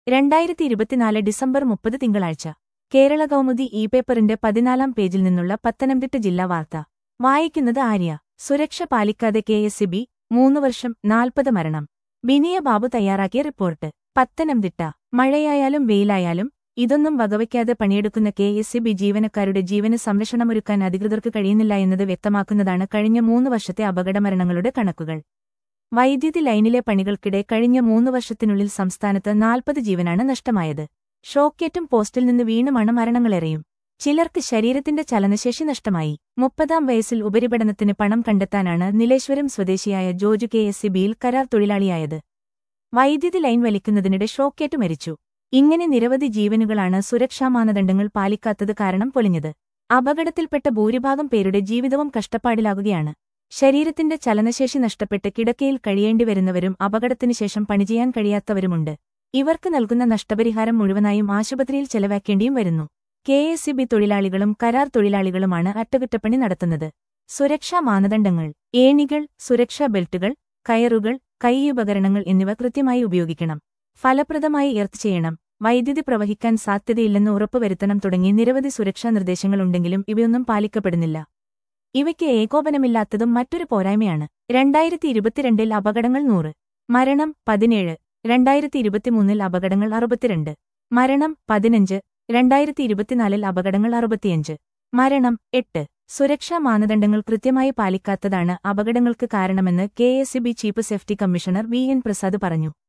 രണ്ടായിരത്തി ഇരുപത്തിനാല് ഡിസംബർ മുപ്പത് തിങ്കളാഴ്ച കേരള കൗമുദി ഇ പേപ്പറിന്റെ പതിനാലാം പേജിൽ നിന്നുള്ള പത്തനംതിട്ട ജില്ലാ വാർത്ത വായിക്കുന്നത് ആര്യ സുരക്ഷ പാലിക്കാതെ കെ എസ് ബി മൂന്ന് വർഷം നാൽപ്പത് മരണം ബിനിയ ബാബു തയ്യാറാക്കിയ റിപ്പോർട്ട് പത്തനംതിട്ട മഴയായാലും വെയിലായാലും ഇതൊന്നും വകവയ്ക്കാതെ പണിയെടുക്കുന്ന കെ എസ് ബി ജീവനക്കാരുടെ ജീവന് സംരക്ഷണമൊരുക്കാൻ അധികൃതർക്ക് കഴിയുന്നില്ല എന്നത് വ്യക്തമാക്കുന്നതാണ് കഴിഞ്ഞ മൂന്ന് വർഷത്തെ അപകടമരണങ്ങളുടെ കണക്കുകൾ വൈദ്യുതി ലൈനിലെ പണികൾക്കിടെ കഴിഞ്ഞ മൂന്ന് വർഷത്തിനുള്ളിൽ സംസ്ഥാനത്ത് നാൽപ്പത് ജീവനാണ് നഷ്ടമായത് ഷോക്കേറ്റും പോസ്റ്റിൽ നിന്ന് വീണുമാണ് മരണങ്ങളേറെയും ചിലർക്ക് ശരീരത്തിന്റെ ചലനശേഷി നഷ്ടമായി മുപ്പതാം വയസ്സിൽ ഉപരിപഠനത്തിന് പണം കണ്ടെത്താനാണ് നിലേശ്വരം സ്വദേശിയായ ജോജു കെ എസ് സിബിയിൽ കരാർ തൊഴിലാളിയായത് വൈദ്യുതി ലൈൻ വലിക്കുന്നതിനിടെ ഷോക്കേറ്റ് മരിച്ചു ഇങ്ങനെ നിരവധി ജീവനുകളാണ് സുരക്ഷാ മാനദണ്ഡങ്ങൾ പാലിക്കാത്തത് കാരണം പൊലിഞ്ഞത് അപകടത്തിൽപ്പെട്ട ഭൂരിഭാഗം പേരുടെ ജീവിതവും കഷ്ടപ്പാടിലാകുകയാണ് ശരീരത്തിന്റെ ചലനശേഷി നഷ്ടപ്പെട്ട് കിടക്കയിൽ കഴിയേണ്ടി വരുന്നവരും അപകടത്തിനു ശേഷം പണിചെയ്യാൻ കഴിയാത്തവരുമുണ്ട് ഇവർക്ക് നൽകുന്ന നഷ്ടപരിഹാരം മുഴുവനായും ആശുപത്രിയിൽ ചെലവാക്കേണ്ടിയും വരുന്നു കെ എസ് സി ബി തൊഴിലാളികളും കരാർ തൊഴിലാളികളുമാണ് അറ്റകുറ്റപ്പണി നടത്തുന്നത് സുരക്ഷാ മാനദണ്ഡങ്ങൾ ഏണികൾ സുരക്ഷാ ബെൽറ്റുകൾ കയറുകൾ കൈയുപകരണങ്ങൾ എന്നിവ കൃത്യമായി ഉപയോഗിക്കണം ഫലപ്രദമായി എർത്ത് ചെയ്യണം വൈദ്യുതി പ്രവഹിക്കാൻ സാധ്യതയില്ലെന്ന് ഉറപ്പുവരുത്തണം തുടങ്ങി നിരവധി സുരക്ഷാ നിർദ്ദേശങ്ങളുണ്ടെങ്കിലും ഇവയൊന്നും പാലിക്കപ്പെടുന്നില്ല ഇവയ്ക്ക് ഏകോപനമില്ലാത്തതും മറ്റൊരു പോരായ്മയാണ് രണ്ടായിരത്തി ഇരുപത്തിരണ്ടിൽ അപകടങ്ങൾ നൂറ് മരണം പതിനേഴ് രണ്ടായിരത്തി ഇരുപത്തിമൂന്നിൽ അപകടങ്ങൾ അറുപത്തിരണ്ട് മരണം പതിനഞ്ച് രണ്ടായിരത്തി ഇരുപത്തിനാലിൽ അപകടങ്ങൾ അറുപത്തിയഞ്ച് മരണം എട്ട് സുരക്ഷാ മാനദണ്ഡങ്ങൾ കൃത്യമായി പാലിക്കാത്തതാണ് അപകടങ്ങൾക്ക് കാരണമെന്ന് K S chief safety commissioner V N Prasad പറഞ്ഞു